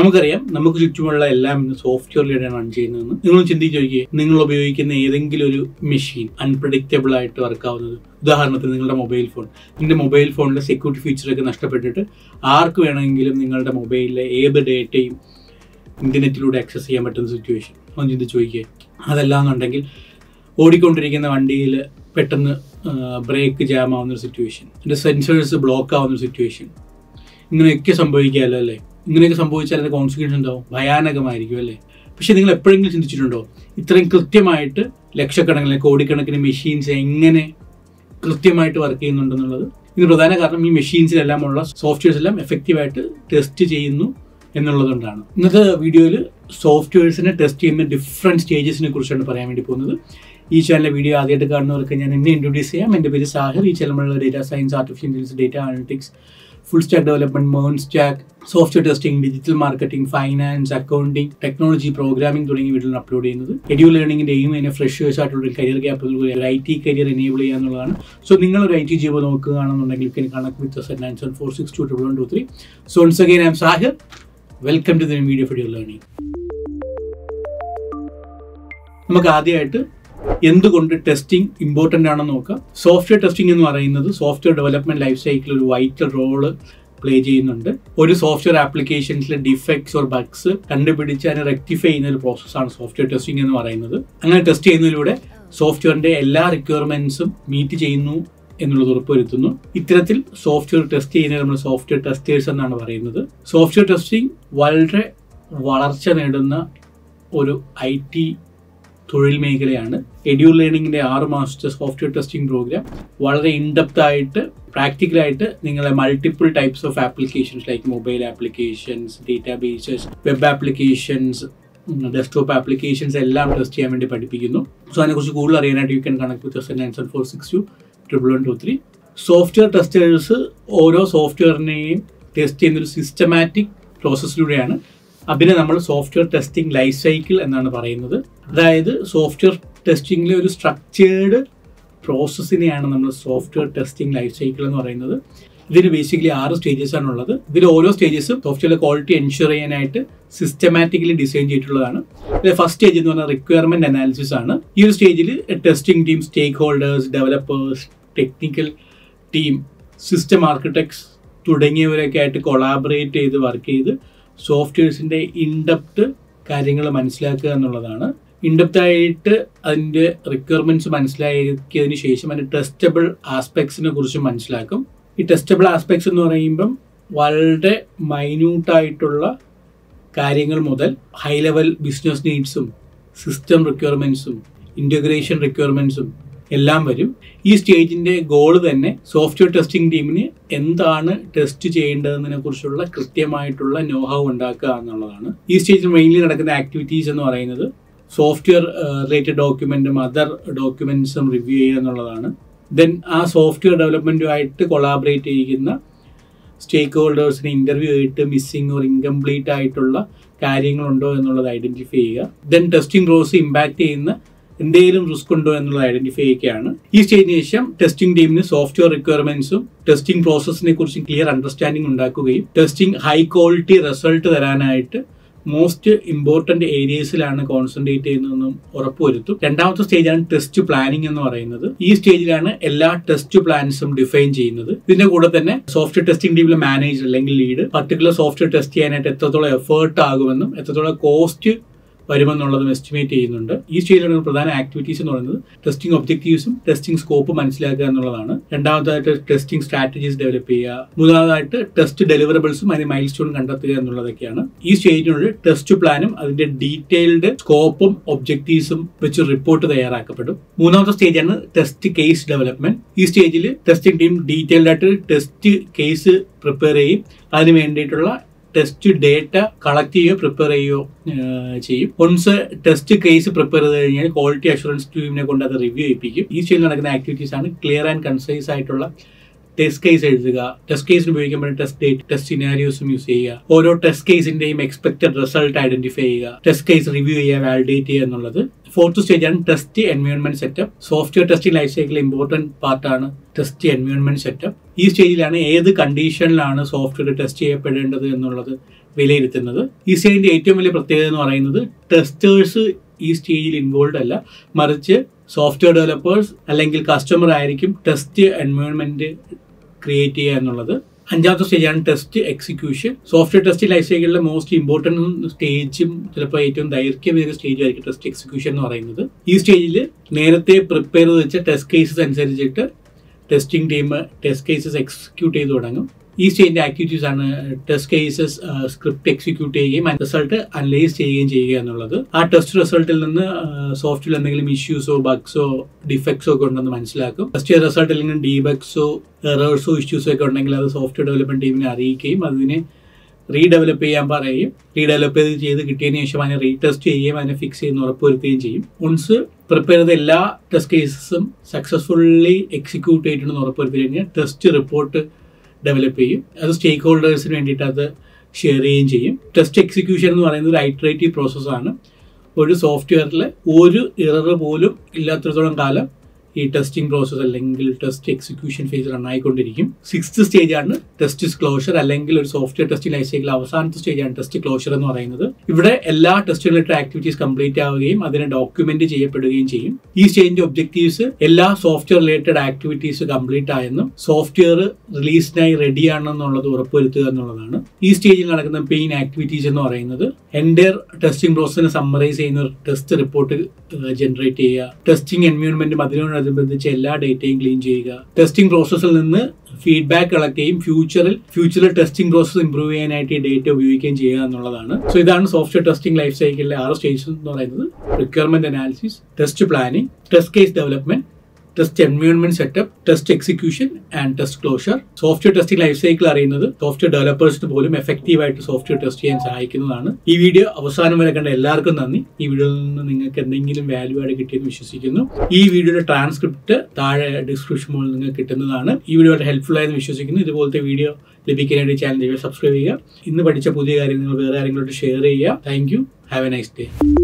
നമുക്കറിയാം നമുക്ക് ചുറ്റുമുള്ള എല്ലാം ഇന്ന് സോഫ്റ്റ്വെയറിലൂടെയാണ് റൺ ചെയ്യുന്നതെന്ന് നിങ്ങൾ ചിന്തിച്ച് നോക്കിയേ നിങ്ങൾ ഉപയോഗിക്കുന്ന ഏതെങ്കിലും ഒരു മെഷീൻ അൺപ്രഡിക്റ്റബിൾ ആയിട്ട് വർക്ക് ആവുന്നത് ഉദാഹരണത്തിന് നിങ്ങളുടെ മൊബൈൽ ഫോൺ നിങ്ങളുടെ മൊബൈൽ ഫോണിലെ സെക്യൂരിറ്റി ഫീച്ചറൊക്കെ നഷ്ടപ്പെട്ടിട്ട് ആർക്ക് വേണമെങ്കിലും നിങ്ങളുടെ മൊബൈലിലെ ഏത് ഡേറ്റയും ഇന്റർനെറ്റിലൂടെ ആക്സസ് ചെയ്യാൻ പറ്റുന്ന സിറ്റുവേഷൻ ഒന്ന് ചിന്തിച്ച് നോക്കിയേ അതല്ലാന്നുണ്ടെങ്കിൽ ഓടിക്കൊണ്ടിരിക്കുന്ന വണ്ടിയിൽ പെട്ടെന്ന് ബ്രേക്ക് ജാം ആവുന്ന ഒരു സിറ്റുവേഷൻ അതിൻ്റെ സെൻസേഴ്സ് ബ്ലോക്ക് ആവുന്ന ഒരു സിറ്റുവേഷൻ ഇങ്ങനെയൊക്കെ സംഭവിക്കാമല്ലോ അല്ലേ ഇങ്ങനെയൊക്കെ സംഭവിച്ചാൽ അതിൻ്റെ കോൺസിക്വൻസ് ഉണ്ടാവും ഭയാനകമായിരിക്കും അല്ലേ പക്ഷെ നിങ്ങൾ എപ്പോഴെങ്കിലും ചിന്തിച്ചിട്ടുണ്ടോ ഇത്രയും കൃത്യമായിട്ട് ലക്ഷക്കണക്കിന് കോടിക്കണക്കിന് മെഷീൻസ് എങ്ങനെ കൃത്യമായിട്ട് വർക്ക് ചെയ്യുന്നുണ്ടെന്നുള്ളത് ഇതിന് പ്രധാന കാരണം ഈ മെഷീൻസിലെല്ലാമുള്ള സോഫ്റ്റ്വെയർസ് എല്ലാം എഫക്റ്റീവായിട്ട് ടെസ്റ്റ് ചെയ്യുന്നു എന്നുള്ളതുകൊണ്ടാണ് ഇന്നത്തെ വീഡിയോയിൽ സോഫ്റ്റ്വെയർസിനെ ടെസ്റ്റ് ചെയ്യുന്ന ഡിഫറെൻറ്റ് സ്റ്റേജസിനെ കുറിച്ചാണ് പറയാൻ വേണ്ടി പോകുന്നത് ഈ ചാനലിലെ വീഡിയോ ആദ്യമായിട്ട് കാണുന്നവർക്ക് ഞാൻ എന്നെ ഇൻട്രൊഡ്യൂസ് ചെയ്യാം എൻ്റെ പേര് സാഹിർ ഈ ചാനലിലുള്ള data science artificial intelligence data analytics full stack development മേൺ stack software testing digital marketing finance accounting technology programming തുടങ്ങിയ വീഡിയോകൾ അപ്ലോഡ് ചെയ്യുന്നത് എഡ്യൂ ലേണിംഗിന്റെ എയിം അതിനെ ഫ്രഷേഴ്സ് ആയിട്ടുള്ള കരിയർ ഗ്യാപ്പിൽ ഒരു ഐ ടി കരിയർ എനേബിൾ ചെയ്യുക എന്നുള്ളതാണ് സോ നിങ്ങൾ ഒരു ഐ ടി ജോബ് നോക്കുകയാണെന്നുണ്ടെങ്കിൽ can connect with seven nine seven four six two triple one two three so once again I'm Sahir welcome to the video ഫിഡിയോ learning നമുക്ക് ആദ്യമായിട്ട് എന്തുകൊണ്ട് testing important ആണെന്ന് നോക്കാം സോഫ്റ്റ്വെയർ ടെസ്റ്റിംഗ് എന്ന് പറയുന്നത് സോഫ്റ്റ്വെയർ ഡെവലപ്മെന്റ് ലൈഫ് സൈക്കിൾ ഒരു vital role play ചെയ്യുന്നുണ്ട് ഒരു സോഫ്റ്റ്വെയർ ആപ്ലിക്കേഷൻസിലെ ഡിഫക്ട്സ് ഓർ ബഗ്സ് കണ്ടുപിടിച്ച് അതിനെ റെക്ടിഫൈ ചെയ്യുന്ന ഒരു പ്രോസസ്സാണ് സോഫ്റ്റ്വെയർ ടെസ്റ്റിംഗ് എന്ന് പറയുന്നത് അങ്ങനെ ടെസ്റ്റ് ചെയ്യുന്നതിലൂടെ സോഫ്റ്റ്വെയറിന്റെ എല്ലാ റിക്വയർമെന്റ്സും മീറ്റ് ചെയ്യുന്നു എന്നുള്ളത് ഉറപ്പുവരുത്തുന്നു ഇത്തരത്തിൽ സോഫ്റ്റ്വെയർ ടെസ്റ്റ് ചെയ്യുന്നത് നമ്മൾ സോഫ്റ്റ്വെയർ ടെസ്റ്റേഴ്സ് എന്നാണ് പറയുന്നത് സോഫ്റ്റ്വെയർ ടെസ്റ്റിംഗ് വളരെ വളർച്ച നേടുന്ന ഒരു ഐ ടി തൊഴിൽ മേഖലയാണ് എഡ്യൂ ലേണിംഗിന്റെ ആറ് മാസത്തെ സോഫ്റ്റ്വെയർ ടെസ്റ്റിംഗ് പ്രോഗ്രാം വളരെ ഇൻഡെപ്ത് ആയിട്ട് പ്രാക്ടിക്കലായിട്ട് നിങ്ങളെ multiple types of applications like mobile applications databases web applications desktop applications എല്ലാം ടെസ്റ്റ് ചെയ്യാൻ വേണ്ടി പഠിപ്പിക്കുന്നു സോ അതിനെക്കുറിച്ച് കൂടുതൽ അറിയാനായിട്ട് you can connect with nine seven four six two triple one two three software testers ഓരോ സോഫ്റ്റ്വെയറിനെയും ടെസ്റ്റ് ചെയ്യുന്ന ഒരു സിസ്റ്റമാറ്റിക് പ്രോസസ്സിലൂടെയാണ് അതിനെ നമ്മൾ സോഫ്റ്റ്വെയർ ടെസ്റ്റിംഗ് ലൈഫ് സൈക്കിൾ എന്നാണ് പറയുന്നത് അതായത് സോഫ്റ്റ്വെയർ ടെസ്റ്റിംഗിലെ ഒരു സ്ട്രക്ചേർഡ് പ്രോസസ്സിനെയാണ് നമ്മൾ സോഫ്റ്റ്വെയർ ടെസ്റ്റിംഗ് ലൈഫ് സൈക്കിൾ എന്ന് പറയുന്നത് ഇതിന് ബേസിക്കലി ആറ് സ്റ്റേജസ് ആണ് ഉള്ളത് ഇതിൽ ഓരോ സ്റ്റേജസും സോഫ്റ്റ്വെയർ ക്വാളിറ്റി എൻഷുർ ചെയ്യാനായിട്ട് സിസ്റ്റമാറ്റിക്കലി ഡിസൈൻ ചെയ്തിട്ടുള്ളതാണ് ഫസ്റ്റ് സ്റ്റേജ് എന്ന് പറഞ്ഞാൽ റിക്വയർമെന്റ് അനാലിസിസ് ആണ് ഈ ഒരു സ്റ്റേജിൽ testing team stakeholders developers technical team system architects തുടങ്ങിയവരൊക്കെ ആയിട്ട് കൊളാബറേറ്റ് ചെയ്ത് വർക്ക് ചെയ്ത് സോഫ്റ്റ്വെയർസിന്റെ ഇൻഡെപ്റ്റ് കാര്യങ്ങൾ മനസ്സിലാക്കുക എന്നുള്ളതാണ് ഇൻഡെപ്റ്റ് ആയിട്ട് അതിന്റെ റിക്വയർമെന്റ്സ് മനസ്സിലാക്കിയതിന് ശേഷം അതിന്റെ ടെസ്റ്റബിൾ ആസ്പെക്ട്സിനെ കുറിച്ച് മനസ്സിലാക്കും ഈ ടെസ്റ്റബിൾ ആസ്പെക്ട്സ് എന്ന് പറയുമ്പം വളരെ മൈന്യൂട്ടായിട്ടുള്ള കാര്യങ്ങൾ മുതൽ ഹൈ ലെവൽ ബിസിനസ് നീഡ്സും സിസ്റ്റം റിക്വയർമെന്റ്സും ഇന്റഗ്രേഷൻ റിക്വയർമെന്റ്സും എല്ലാം വരും ഈ സ്റ്റേജിന്റെ ഗോൾ തന്നെ സോഫ്റ്റ്വെയർ ടെസ്റ്റിംഗ് ടീമിന് എന്താണ് ടെസ്റ്റ് ചെയ്യേണ്ടതെന്നതിനെ കുറിച്ചുള്ള കൃത്യമായിട്ടുള്ള നോഹൗ ഉണ്ടാക്കുക എന്നുള്ളതാണ് ഈ സ്റ്റേജിൽ മെയിൻലി നടക്കുന്ന ആക്ടിവിറ്റീസ് എന്ന് പറയുന്നത് സോഫ്റ്റ്വെയർ റിലേറ്റഡ് ഡോക്യുമെന്റും അതർ ഡോക്യുമെന്റ്സും റിവ്യൂ ചെയ്യുക എന്നുള്ളതാണ് ദെൻ ആ സോഫ്റ്റ്വെയർ ഡെവലപ്മെന്റുമായിട്ട് കൊളാബറേറ്റ് ചെയ്യുന്ന സ്റ്റേക്ക് ഹോൾഡേഴ്സിനെ ഇന്റർവ്യൂ ചെയ്തിട്ട് മിസ്സിംഗ് ഓർ ഇൻകംപ്ലീറ്റ് ആയിട്ടുള്ള കാര്യങ്ങളുണ്ടോ എന്നുള്ളത് ഐഡന്റിഫൈ ചെയ്യുക ദെൻ ടെസ്റ്റിംഗ് പ്രോസസ് ഇമ്പാക്ട് ചെയ്യുന്ന എന്തെങ്കിലും റിസ്ക് ഉണ്ടോ എന്നുള്ളത് ഐഡന്റിഫൈ ചെയ്യുകയാണ് ഈ സ്റ്റേജിന് ശേഷം ടെസ്റ്റിംഗ് ടീമിന് സോഫ്റ്റ്വെയർ റിക്വയർമെന്റ്സും ടെസ്റ്റിംഗ് പ്രോസസ്സിനെ കുറിച്ച് ക്ലിയർ അണ്ടർസ്റ്റാൻഡിംഗ് ഉണ്ടാക്കുകയും ടെസ്റ്റിംഗ് ഹൈ ക്വാളിറ്റി റിസൾട്ട് തരാനായിട്ട് മോസ്റ്റ് ഇമ്പോർട്ടന്റ് ഏരിയസിലാണ് കോൺസെൻട്രേറ്റ് ചെയ്യുന്നതെന്നും ഉറപ്പുവരുത്തും രണ്ടാമത്തെ സ്റ്റേജാണ് ടെസ്റ്റ് പ്ലാനിംഗ് എന്ന് പറയുന്നത് ഈ സ്റ്റേജിലാണ് എല്ലാ ടെസ്റ്റ് പ്ലാൻസും ഡിഫൈൻ ചെയ്യുന്നത് ഇതിന്റെ കൂടെ തന്നെ സോഫ്റ്റ്വെയർ ടെസ്റ്റിംഗ് ടീമിലെ മാനേജർ അല്ലെങ്കിൽ ലീഡ് പർട്ടിക്കുലർ സോഫ്റ്റ്വെയർ ടെസ്റ്റ് ചെയ്യാനായിട്ട് എത്രത്തോളം എഫേർട്ട് ആകുമെന്നും എത്രത്തോളം കോസ്റ്റ് വരുമെന്നുള്ളതും എസ്റ്റിമേറ്റ് ചെയ്യുന്നുണ്ട് ഈ സ്റ്റേജിലുള്ള പ്രധാന ആക്ടിവിറ്റീസ് എന്ന് പറയുന്നത് ടെസ്റ്റിംഗ് ഒബ്ജക്റ്റീവ്സും ടെസ്റ്റിംഗ് സ്കോപ്പ് മനസ്സിലാക്കുക എന്നുള്ളതാണ് രണ്ടാമതായിട്ട് ടെസ്റ്റിംഗ് സ്ട്രാറ്റജീസ് ഡെവലപ്പ് ചെയ്യുക മൂന്നാമതായിട്ട് ടെസ്റ്റ് ഡെലിവറബിൾസും അതിന് മൈൽ സ്റ്റോൺ കണ്ടെത്തുക എന്നുള്ളതൊക്കെയാണ് ഈ സ്റ്റേജിനുള്ളിൽ ടെസ്റ്റ് പ്ലാനും അതിന്റെ ഡീറ്റെയിൽഡ് സ്കോപ്പും ഒബ്ജക്റ്റീവ്സും വെച്ച് റിപ്പോർട്ട് തയ്യാറാക്കപ്പെടും മൂന്നാമത്തെ സ്റ്റേജാണ് ടെസ്റ്റ് കേസ് ഡെവലപ്മെന്റ് ഈ സ്റ്റേജിൽ ടെസ്റ്റിംഗ് ടീം ഡീറ്റെയിൽഡ് ആയിട്ട് ടെസ്റ്റ് കേസ് പ്രിപ്പയർ ചെയ്യും അതിന് വേണ്ടിയിട്ടുള്ള ടെസ്റ്റ് ഡേറ്റ കളക്ട് ചെയ്യുകയോ പ്രിപ്പയർ ചെയ്യുകയോ ചെയ്യും ഒൺസ് ടെസ്റ്റ് കേസ് പ്രിപ്പയർ ചെയ്ത് കഴിഞ്ഞാൽ ക്വാളിറ്റി അഷുറൻസ് ടീമിനെ കൊണ്ട് അത് റിവ്യൂ ചെയ്യിപ്പിക്കും ഈ സ്റ്റേജിൽ നടക്കുന്ന ആക്ടിവിറ്റീസ് ആണ് ക്ലിയർ ആൻഡ് കൺസൈസ് ആയിട്ടുള്ള ടെസ്റ്റ് കേസ് എഴുതുക ടെസ്റ്റ് കേസിന് ഉപയോഗിക്കുമ്പോൾ ടെസ്റ്റ് ഡേറ്റ് ടെസ്റ്റ് സിനാരിയോസും യൂസ് ചെയ്യുക ഓരോ ടെസ്റ്റ് കേസിന്റെയും എക്സ്പെക്ടഡ് റിസൾട്ട് ഐഡന്റിഫൈ ചെയ്യുക ടെസ്റ്റ് കേസ് റിവ്യൂ ചെയ്യുക വാലിഡേറ്റ് ചെയ്യുക എന്നുള്ളത് ഫോർത്ത് സ്റ്റേജ് ആണ് test environment setup software testing life cycle important പാർട്ടാണ് ടെസ്റ്റ് എൻവയോൺമെന്റ് സെറ്റപ്പ് ഈ സ്റ്റേജിലാണ് ഏത് കണ്ടീഷനിലാണ് സോഫ്റ്റ്വെയർ ടെസ്റ്റ് ചെയ്യപ്പെടേണ്ടത് എന്നുള്ളത് വിലയിരുത്തുന്നത് ഈ സ്റ്റേജിന്റെ ഏറ്റവും വലിയ പ്രത്യേകത എന്ന് പറയുന്നത് ടെസ്റ്റേഴ്സ് ഈ സ്റ്റേജിൽ ഇൻവോൾവ് അല്ല മറിച്ച് സോഫ്റ്റ്വെയർ ഡെവലപ്പേഴ്സ് അല്ലെങ്കിൽ കസ്റ്റമർ ആയിരിക്കും ടെസ്റ്റ് എൻവയോൺമെന്റ് ക്രിയേറ്റ് ചെയ്യുക എന്നുള്ളത് അഞ്ചാമത്തെ സ്റ്റേജാണ് test execution software test life സൈക്കിളിലെ മോസ്റ്റ് ഇമ്പോർട്ടൻറ്റ് സ്റ്റേജും ചിലപ്പോൾ ഏറ്റവും ദൈർഘ്യമേറിയ സ്റ്റേജ് ആയിരിക്കും ടെസ്റ്റ് എക്സിക്യൂഷൻ എന്ന് പറയുന്നത് ഈ സ്റ്റേജിൽ നേരത്തെ പ്രിപ്പയർ ചെയ്ത് വെച്ച ടെസ്റ്റ് കേസസ് അനുസരിച്ചിട്ട് testing team test cases execute ചെയ്ത് തുടങ്ങും ഈ സ്റ്റേജിന്റെ ആക്ടിവിറ്റീസ് ആണ് ടെസ്റ്റ് കേസസ് സ്ക്രിപ്റ്റ് എക്സിക്യൂട്ട് ചെയ്യുകയും റിസൾട്ട് അനലൈസ് ചെയ്യുകയും ചെയ്യുക എന്നുള്ളത് ആ ടെസ്റ്റ് റിസൾട്ടിൽ നിന്ന് സോഫ്റ്റ്വെയർ എന്തെങ്കിലും ഇഷ്യൂസോ ബഗ്സോ ഡിഫക്ട്സോ ഒക്കെ ഉണ്ടെന്ന് മനസ്സിലാക്കും ടെസ്റ്റ് റിസൾട്ടിൽ നിന്ന് ഡീബഗ്സോ എറേഴ്സോ ഇഷ്യൂസോ ഒക്കെ ഉണ്ടെങ്കിൽ അത് സോഫ്റ്റ്വെയർ ഡെവലപ്മെന്റ് ടീമിനെ അറിയിക്കുകയും അതിനെ റീഡെവലപ്പ് ചെയ്യാൻ പറയുകയും റീഡെവലപ്പ് ചെയ്ത് ചെയ്ത് കിട്ടിയതിന് ശേഷം അതിനെ റീടെസ്റ്റ് ചെയ്യുകയും അതിനെ ഫിക്സ് ചെയ്യുന്ന ഉറപ്പുവരുത്തുകയും ചെയ്യും ഒൺസ് പ്രിപ്പയർ ചെയ്ത എല്ലാ ടെസ്റ്റ് കേസസും സക്സസ്ഫുള്ളി എക്സിക്യൂട്ട് ചെയ്തിട്ടുണ്ടെന്ന് ഉറപ്പുവരുത്തി കഴിഞ്ഞാൽ ടെസ്റ്റ് റിപ്പോർട്ട് ഡെവലപ്പ് ചെയ്യും അത് സ്റ്റേക്ക് ഹോൾഡേഴ്സിന് വേണ്ടിയിട്ട് അത് ഷെയർ ചെയ്യുകയും ചെയ്യും ടെസ്റ്റ് എക്സിക്യൂഷൻ എന്ന് പറയുന്നത് ഒരു ഐട്രേറ്റീവ് പ്രോസസ്സാണ് ഒരു സോഫ്റ്റ്വെയറിൽ ഒരു ഇറർ പോലും ഇല്ലാത്തിടത്തോളം കാലം ഈ ടെസ്റ്റിംഗ് പ്രോസസ്സ് അല്ലെങ്കിൽ ടെസ്റ്റ് എക്സിക്യൂഷൻ ഫേസ് റൺ ആയിക്കൊണ്ടിരിക്കും സിക്സ്ത് സ്റ്റേജ് ആണ് ടെസ്റ്റ് ക്ലോഷർ അല്ലെങ്കിൽ ഒരു സോഫ്റ്റ്വെയർ ടെസ്റ്റിംഗ് ലൈഫ് സൈക്കിൾ അവസാനത്തെ സ്റ്റേജ് ആണ് ടെസ്റ്റ് ക്ലോഷർ എന്ന് പറയുന്നത് ഇവിടെ എല്ലാ ടെസ്റ്റ് റിലേറ്റഡ് ആക്ടിവിറ്റീസ് കംപ്ലീറ്റ് ആവുകയും അതിനെ ഡോക്യുമെന്റ് ചെയ്യപ്പെടുകയും ചെയ്യും ഈ സ്റ്റേജിന്റെ ഒബ്ജക്റ്റീവ്സ് എല്ലാ സോഫ്റ്റ്വെയർ റിലേറ്റഡ് ആക്ടിവിറ്റീസ് കംപ്ലീറ്റ് ആയെന്നും സോഫ്റ്റ്വെയർ റിലീസിനായി റെഡി ആണെന്നുള്ളത് ഉറപ്പുവരുത്തുക എന്നുള്ളതാണ് ഈ സ്റ്റേജിൽ നടക്കുന്ന പെയിൻ ആക്ടിവിറ്റീസ് എന്ന് പറയുന്നത് എൻ്റെ ടെസ്റ്റിംഗ് പ്രോസസ്സിനെ സമ്മറൈസ് ചെയ്യുന്ന ഒരു ടെസ്റ്റ് റിപ്പോർട്ട് ജനറേറ്റ് ചെയ്യുക ടെസ്റ്റിംഗ് എൻവയോൺമെന്റും അതിനോടനുബന്ധിച്ച് എല്ലാ ഡേറ്റയും ക്ലീൻ ചെയ്യുക ടെസ്റ്റിംഗ് പ്രോസസ്സിൽ നിന്ന് ഫീഡ്ബാക്ക് കളക്ട് ചെയ്യും ഫ്യൂച്ചറിൽ ഫ്യൂച്ചറിൽ ടെസ്റ്റിംഗ് പ്രോസസ്സ് ഇംപ്രൂവ് ചെയ്യാനായിട്ട് ഈ ഡേറ്റ ഉപയോഗിക്കുകയും ചെയ്യുക എന്നുള്ളതാണ് സോ ഇതാണ് സോഫ്റ്റ്വെയർ ടെസ്റ്റിംഗ് ലൈഫ് സൈക്കിളിലെ ആറ് സ്റ്റേജസ് എന്ന് പറയുന്നത് requirement analysis test planning test case development test environment setup test execution and test closure software testing life cycle അറിയുന്നത് സോഫ്റ്റ്വെയർ ഡെവലപ്പേഴ്സിന് പോലും എഫക്റ്റീവ് ആയിട്ട് സോഫ്റ്റ്വെയർ ടെസ്റ്റ് ചെയ്യാൻ സഹായിക്കുന്നതാണ് ഈ വീഡിയോ അവസാനം വരെ കണ്ട എല്ലാവർക്കും നന്ദി ഈ വീഡിയോയിൽ നിന്ന് നിങ്ങൾക്ക് എന്തെങ്കിലും വാല്യൂ ആയിട്ട് കിട്ടിയെന്ന് വിശ്വസിക്കുന്നു ഈ വീഡിയോയുടെ ട്രാൻസ്ക്രിപ്റ്റ് താഴെ ഡിസ്ക്രിപ്ഷൻ മുകളിൽ നിങ്ങൾക്ക് കിട്ടുന്നതാണ് ഈ വീഡിയോ വളരെ ഹെൽപ്ഫുൾ ആയെന്ന് വിശ്വസിക്കുന്നു ഇതുപോലത്തെ വീഡിയോ ലഭിക്കാനായിട്ട് ചാനൽ ചെയ്യുക സബ്സ്ക്രൈബ് ചെയ്യുക ഇന്ന് പഠിച്ച പുതിയ കാര്യങ്ങൾ വേറെ ആരെങ്കിലോട്ട് ഷെയർ ചെയ്യുക thank you have a nice day